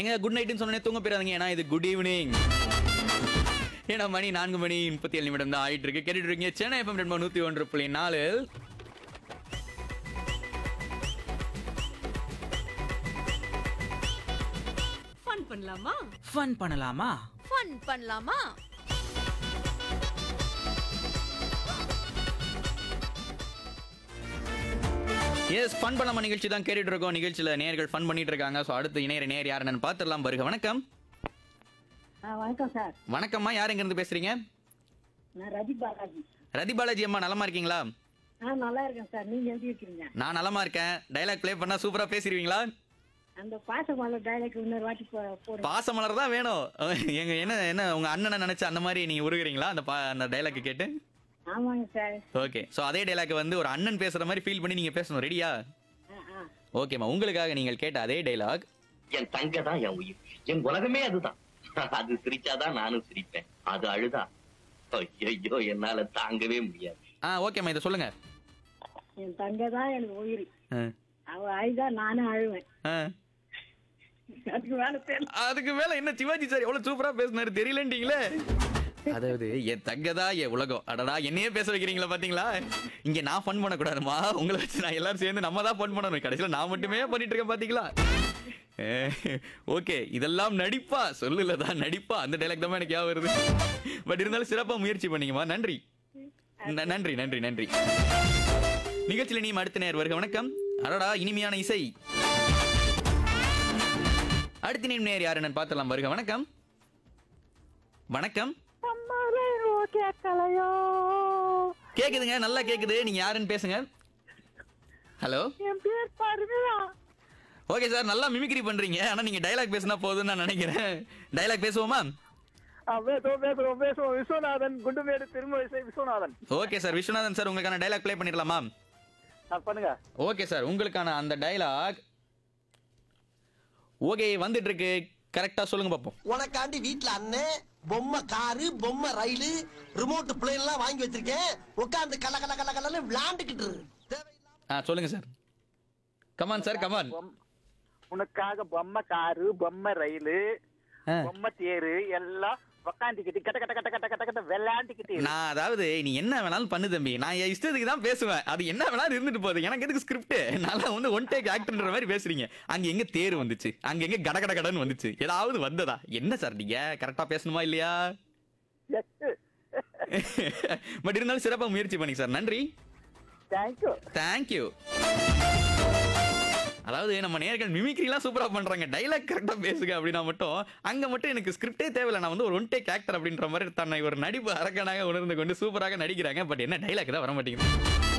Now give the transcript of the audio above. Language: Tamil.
எங்க குட் நைட்னு சொன்னே தூங்க போயிடாதீங்க ஏன்னா இது குட் ஈவினிங் ஏன்னா மணி நான்கு மணி முப்பத்தி ஏழு நிமிடம் தான் ஆயிட்டு இருக்கு கேட்டுட்டு இருக்கீங்க சென்னை எஃப்எம் ரெண்டு நூத்தி ஒன்று புள்ளி நாலு ஃபன் பண்ணலாமா ஃபன் பண்ணலாமா ஃபன் பண்ணலாமா எஸ் ஃபன் பண்ணலாமா நிகழ்ச்சி தான் கேட்டுட்டு இருக்கோம் நிகழ்ச்சியில நேர்கள் ஃபன் பண்ணிட்டு இருக்காங்க ஸோ அடுத்து இணையற நேர் யாருன்னு பார்த்துடலாம் பாருங்க வணக்கம் ஆ வணக்கம் சார் வணக்கம்மா யார் எங்க இருந்து பேசுறீங்க நான் ரதி பாலாஜி ரதி பாலாஜி அம்மா நலமா இருக்கீங்களா ஆ நல்லா இருக்கேன் சார் நீங்க எப்படி இருக்கீங்க நான் நலமா இருக்கேன் டைலாக் ப்ளே பண்ணா சூப்பரா பேசிடுவீங்களா அந்த பாசமலை டைலாக் இன்னொரு வாட்டி போ- போடுங்க பாசமலர் தான் வேணும் எங்க என்ன என்ன உங்க அண்ணனை நினைச்சு அந்த மாதிரி நீங்க உருகுறீங்களா அந்த பா அந்த டைலாக் கேட்டு ஆமாங்க சார் ஓகே ஸோ அதே டைலாக் வந்து ஒரு அண்ணன் பேசுற மாதிரி ஃபீல் பண்ணி நீங்க பேசணும் ரெடியா ஆ ஆ ஓகேம்மா உங்களுக்காக நீங்கள் கேட்ட அதே டைலாக் என் தங்க தான் என் உயிர் என் உலகமே அதுதான் அது சிரிச்சாதான் நானும் சிரிப்பேன் அது அழுதா ஐயோ என்னால தாங்கவே முடியாது ஆ ஓகேம்மா இதை சொல்லுங்க என் தங்க தான் எனக்கு உயிர் ஆ, அவ அழுதா நானும் அழுவேன் ஆ. அதுக்கு வேலை தெரியல அதுக்கு மேல என்ன சிவாஜி சார் எவ்வளவு சூப்பரா பேசினாரு தெரியலன்றீங்களே அதாவது என் தங்கதா என் உலகம் அடடா என்னையே பேச வைக்கிறீங்களா பாத்தீங்களா இங்க நான் ஃபன் பண்ணக்கூடாதுமா உங்களை வச்சு நான் எல்லாரும் சேர்ந்து நம்ம தான் ஃபன் பண்ணணும் கடைசியில நான் மட்டுமே பண்ணிட்டு இருக்கேன் பாத்தீங்களா ஓகே இதெல்லாம் நடிப்பா சொல்லுல தான் நடிப்பா அந்த டைலாக் தான் எனக்கு ஞாபகம் வருது பட் இருந்தாலும் சிறப்பா முயற்சி பண்ணீங்கம்மா நன்றி ந- நன்றி நன்றி நன்றி நிகழ்ச்சியில நீ அடுத்த நேர் வருக வணக்கம் அடடா இனிமையான இசை அடுத்த நேம் நேர் யாரு நான் பார்த்துலாம் வருக வணக்கம் வணக்கம் கேட்கலையோ கேக்குதுங்க நல்லா கேக்குது நீங்க யாருன்னு பேசுங்க ஹலோ என் பேர் பருமையா ஓகே சார் நல்லா மிமிக்ரி பண்றீங்க ஆனா நீங்க டைலாக் பேசினா போதும்னு நான் நினைக்கிறேன் டைலாக் பேசுவோமா பேசுவோம் பேசுவோம் பேசுவோம் Viswanathan Kundumedu Thirumazhisai Viswanathan okay sir Viswanathan sir உங்களுக்கான டைலாக் ப்ளே பண்ணிடலாமா நான் பண்ணுங்க ஓகே சார் உங்களுக்கான அந்த டைலாக் ஓகே வந்துட்டு இருக்கு கரெக்டா சொல்லுங்க பாப்போம் உனக்காண்டி வீட்ல அண்ணன் பொம்மை காரு பொம்மை ரயிலு ரிமோட் பிளேன் எல்லாம் வாங்கி வச்சிருக்கேன் உட்காந்து கல கல கல கலன்னு விளையாண்டுக்கிட்டு இரு. தேவையில்லாம ஆ சொல்லுங்க சார் கமான் சார் கமான் பொம்- உனக்காக பொம்மை காரு பொம்மை ரயிலு ஆ. பொம்மை தேரு எல்லாம் உக்காந்துக்கிட்டு கட்ட கட்ட கட்ட கட்ட கட்ட கட்ட விளையாண்டுக்கிட்டு இரு. நான் அதாவது நீ என்ன வேணாலும் பண்ணு தம்பி நான் என் இஷ்டத்துக்கு தான் பேசுவேன் அது என்ன வேணாலும் இருந்துட்டு போகுது எனக்கு எதுக்கு ஸ்கிரிப்ட் நல்லா வந்து ஒன் டேக் ஆக்டர்ன்ற மாதிரி பேசுறீங்க அங்க எங்க தேர் வந்துச்சு அங்க எங்க கட கட கடன்னு வந்துச்சு ஏதாவது வந்ததா என்ன சார் நீங்க கரெக்டா பேசணுமா இல்லையா பட் இருந்தாலும் சிறப்பா முயற்சி பண்ணி சார் நன்றி Thank you. தேங்க்யூ அதாவது நம்ம நேர்கள் மிமிக்ரிலாம் சூப்பரா பண்றாங்க டைலாக் கரெக்டா பேசுங்க அப்படின்னா மட்டும் அங்க மட்டும் எனக்கு ஸ்கிரிப்டே தேவையில்ல நான் வந்து ஒரு ஒன் டேக் ஆக்டர் அப்படின்ற மாதிரி தன்னை ஒரு நடிப்பு அரக்கனாக உணர்ந்து கொண்டு சூப்பராக நடிக்கிறாங்க பட் என்ன டைலாக் தான் வர மாட்டேங்குது